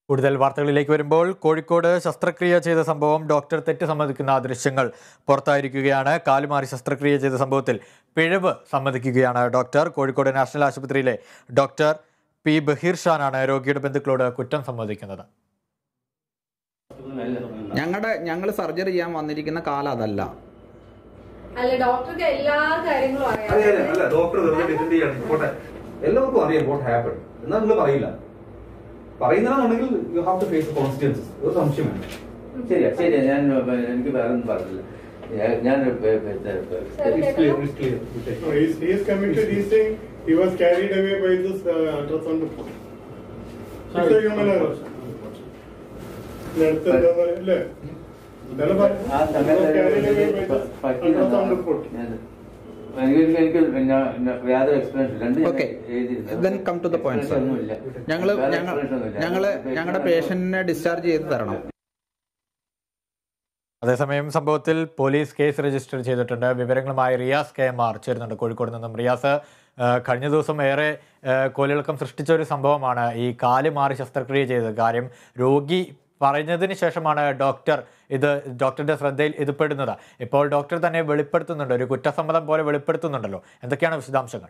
കൂടുതൽ വാർത്തകളിലേക്ക് വരുമ്പോൾ കോഴിക്കോട് ശസ്ത്രക്രിയ ചെയ്ത സംഭവം ഡോക്ടർ തെറ്റ് സമ്മതിക്കുന്ന ദൃശ്യങ്ങൾ പുറത്തായിരിക്കുകയാണ് കാലുമാറി ശസ്ത്രക്രിയ ചെയ്ത സംഭവത്തിൽ പിഴവ് സമ്മതിക്കുകയാണ് ഡോക്ടർ കോഴിക്കോട് നാഷണൽ ആശുപത്രിയിലെ ഡോക്ടർ പി ബഹീർ ഷാനാണ് രോഗിയുടെ ബന്ധുക്കളോട് കുറ്റം സമ്മതിക്കുന്നത് ഞങ്ങളുടെ ഞങ്ങൾ സർജറി ചെയ്യാൻ വന്നിരിക്കുന്ന കാലം അതല്ല അല്ല ഡോക്ടർക്ക് എല്ലാ കാര്യങ്ങളും അതെ അതെ അറിയാം അല്ല ഡോക്ടർ വെറുതെ ഡിഫെൻഡ് ചെയ്യാണ് പോട്ടെ എല്ലാവർക്കും അറിയാം വാട്ട് ഹാപ്പൺ എന്നാൽ നിങ്ങൾ പറയില്ല പറയുന്നതാണെങ്കിൽ you have to face consequences ഒരു സംശയം വേണ്ട ശരിയാ ശരിയാ ഞാൻ ഏ, എനിക്ക് വേറെ ഒന്നും പറഞ്ഞില്ല ഞാൻ- ഞാൻ ഏ, ഏ, ഏ, ഏ, It's clear, it's clear. You take No, it. he's, he is committed. He's saying he was carried away by this uh, ultrasound report. It's a human error. നേരത്തെ എന്താ പറയാ, അല്ലേ? ഇന്നലെ പറഞ്ഞു. ആ He was സമയത്ത് carried away by പ- this പറ്റിയതെന്താ? ultrasound report. ഞാൻ- എനിക്ക് എനിക്ക് ഞാൻ- ഞാൻ യാതൊരു എക്സ്പീരിയൻസ് രണ്ട് ഞാൻ Okay. എഴുതിയിരുന്നു. Then come to the point, sir. Experience ഒന്നുമില്ല. ഞങ്ങൾ വേറെ ഞങ്ങൾ experience ഒന്നുമില്ല. ഞങ്ങള് ഞങ്ങളുടെ പേഷ്യന്റിനെ ഡിസ്ചാർജ് ചെയ്ത് തരണം അതേസമയം സംഭവത്തിൽ പോലീസ് കേസ് രജിസ്റ്റർ ചെയ്തിട്ടുണ്ട് വിവരങ്ങളുമായി റിയാസ് കെ എം ആർ ചേരുന്നുണ്ട് കോഴിക്കോട് നിന്നും റിയാസ് ആ, കഴിഞ്ഞ ദിവസം ഏറെ ആ, കോലിളക്കം സൃഷ്ടിച്ച ഒരു സംഭവമാണ് ഈ കാല് മാറി ശസ്ത്രക്രിയ ചെയ്തത് കാര്യം രോഗി പറഞ്ഞതിന് ശേഷമാണ് ഡോക്ടർ ഇത് ഡോക്ടറുടെ ശ്രദ്ധയിൽ ഇത് പെടുന്നത് ഇപ്പോൾ ഡോക്ടർ തന്നെ വെളിപ്പെടുത്തുന്നുണ്ട് ഒരു കുറ്റസമ്മതം പോലെ വെളിപ്പെടുത്തുന്നുണ്ടല്ലോ എന്തൊക്കെയാണ് വിശദാംശങ്ങൾ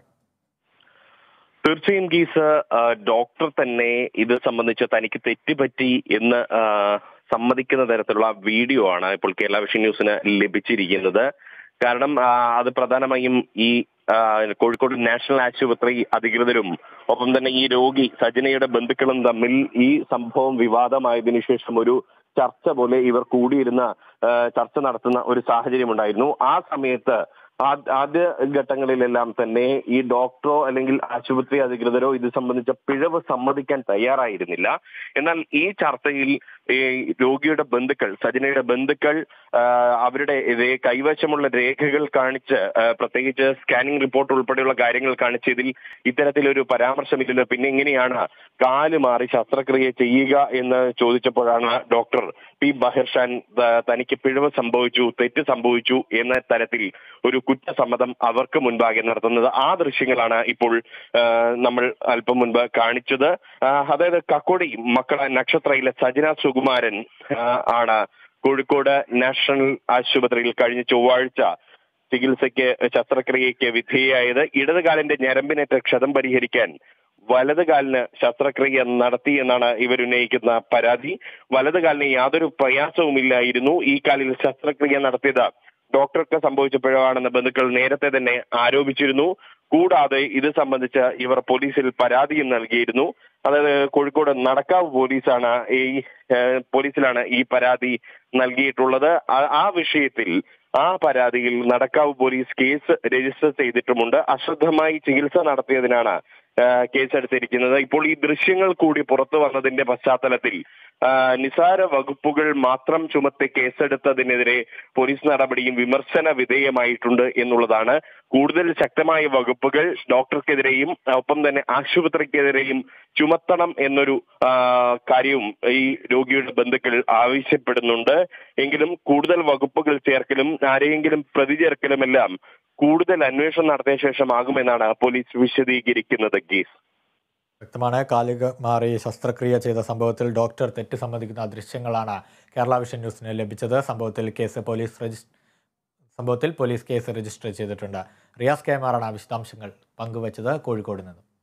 തീർച്ചയായും ഗീസ് ആ, ഡോക്ടർ തന്നെ ഇത് സംബന്ധിച്ച് തനിക്ക് തെറ്റുപറ്റി എന്ന് ആ, സമ്മതിക്കുന്ന തരത്തിലുള്ള വീഡിയോ ആണ് ഇപ്പോൾ കേരള വിഷൻ ന്യൂസിന് ലഭിച്ചിരിക്കുന്നത് കാരണം ആ, അത് പ്രധാനമായും ഈ ആ, കോഴിക്കോട് നാഷണൽ ആശുപത്രി അധികൃതരും ഒപ്പം തന്നെ ഈ രോഗി സജനയുടെ ബന്ധുക്കളും തമ്മിൽ ഈ സംഭവം വിവാദമായതിനു ശേഷം ഒരു ചർച്ച പോലെ ഇവർ കൂടിയിരുന്ന ആ, ചർച്ച നടത്തുന്ന ഒരു സാഹചര്യം ഉണ്ടായിരുന്നു ആ സമയത്ത് ആ- ആദ്യ ഘട്ടങ്ങളിലെല്ലാം തന്നെ ഈ ഡോക്ടറോ അല്ലെങ്കിൽ ആശുപത്രി അധികൃതരോ ഇത് സംബന്ധിച്ച പിഴവ് സമ്മതിക്കാൻ തയ്യാറായിരുന്നില്ല എന്നാൽ ഈ ചർച്ചയിൽ ഈ രോഗിയുടെ ബന്ധുക്കൾ സജനയുടെ ബന്ധുക്കൾ ആ, അവരുടെ രേ- കൈവശമുള്ള രേഖകൾ കാണിച്ച് ആ, പ്രത്യേകിച്ച് സ്കാനിംഗ് റിപ്പോർട്ട് ഉൾപ്പെടെയുള്ള കാര്യങ്ങൾ കാണിച്ച് ഇതിൽ ഇത്തരത്തിലൊരു പരാമർശമില്ലല്ലോ പിന്നെ എങ്ങനെയാണ് കാല് മാറി ശസ്ത്രക്രിയ ചെയ്യുക എന്ന് ചോദിച്ചപ്പോഴാണ് ഡോക്ടർ പി ബഹിർഷാൻ ആ, തനിക്ക് പിഴവ് സംഭവിച്ചു തെറ്റ് സംഭവിച്ചു എന്ന തരത്തിൽ ഒരു കുറ്റസമ്മതം അവർക്ക് മുൻപാകെ നടത്തുന്നത് ആ ദൃശ്യങ്ങളാണ് ഇപ്പോൾ ആ, നമ്മൾ അല്പം മുൻപ് കാണിച്ചത് ആ, അതായത് കക്കോടി മക്കള നക്ഷത്രയിലെ സജന സുകുമാരൻ ആ, ആണ് കോഴിക്കോട് നാഷണൽ ആശുപത്രിയിൽ കഴിഞ്ഞ ചൊവ്വാഴ്ച ചികിത്സയ്ക്ക് ശസ്ത്രക്രിയയ്ക്ക് വിധേയായത് ഇടതുകാലിന്റെ ഞരമ്പിനേറ്റ ക്ഷതം പരിഹരിക്കാൻ വലത് കാലിന് ശസ്ത്രക്രിയ നടത്തി എന്നാണ് ഇവർ ഉന്നയിക്കുന്ന പരാതി വലത് കാലിന് യാതൊരു പ്രയാസവുമില്ലായിരുന്നു ഈ കാലിൽ ശസ്ത്രക്രിയ നടത്തിയത് ഡോക്ടർക്ക് സംഭവിച്ച പിഴവാണെന്ന് ബന്ധുക്കൾ നേരത്തെ തന്നെ ആരോപിച്ചിരുന്നു കൂടാതെ ഇത് സംബന്ധിച്ച് ഇവർ പോലീസിൽ പരാതിയും നൽകിയിരുന്നു അതായത് കോഴിക്കോട് നടക്കാവ് പോലീസാണ് ഈ ഏഹ്, പോലീസിലാണ് ഈ പരാതി നൽകിയിട്ടുള്ളത് ആ- ആ വിഷയത്തിൽ ആ പരാതിയിൽ നടക്കാവ് പോലീസ് കേസ് രജിസ്റ്റർ ചെയ്തിട്ടുമുണ്ട് അശ്രദ്ധമായി ചികിത്സ നടത്തിയതിനാണ് ആ, കേസെടുത്തിരിക്കുന്നത് ഇപ്പോൾ ഈ ദൃശ്യങ്ങൾ കൂടി പുറത്തു വന്നതിന്റെ പശ്ചാത്തലത്തിൽ ആ, നിസാര വകുപ്പുകൾ മാത്രം ചുമത്തി കേസെടുത്തതിനെതിരെ പോലീസ് നടപടിയും വിമർശന വിധേയമായിട്ടുണ്ട് എന്നുള്ളതാണ് കൂടുതൽ ശക്തമായ വകുപ്പുകൾ ഡോക്ടർക്കെതിരെയും ഒപ്പം തന്നെ ആശുപത്രിക്കെതിരെയും ചുമത്തണം എന്നൊരു ആ, കാര്യവും ഈ രോഗിയുടെ ബന്ധുക്കൾ ആവശ്യപ്പെടുന്നുണ്ട് എങ്കിലും കൂടുതൽ വകുപ്പുകൾ ചേർക്കലും ആരെയെങ്കിലും പ്രതി ചേർക്കലുമെല്ലാം കൂടുതൽ അന്വേഷണം നടത്തിയ ശേഷമാകുമെന്നാണ് പോലീസ് വിശദീകരിക്കുന്നത് ഗീസ് വ്യക്തമാണ് കാലിക മാറി ശസ്ത്രക്രിയ ചെയ്ത സംഭവത്തിൽ ഡോക്ടർ തെറ്റ് സമ്മതിക്കുന്ന ദൃശ്യങ്ങളാണ് കേരള വിഷൻ ന്യൂസിന് ലഭിച്ചത് സംഭവത്തിൽ കേസ് പോലീസ് രജിസ്റ്റർ സംഭവത്തിൽ പോലീസ് കേസ് രജിസ്റ്റർ ചെയ്തിട്ടുണ്ട് റിയാസ് കെ മാറാണ് വിശദാംശങ്ങൾ പങ്കുവച്ചത് കോഴിക്കോട് നിന്നും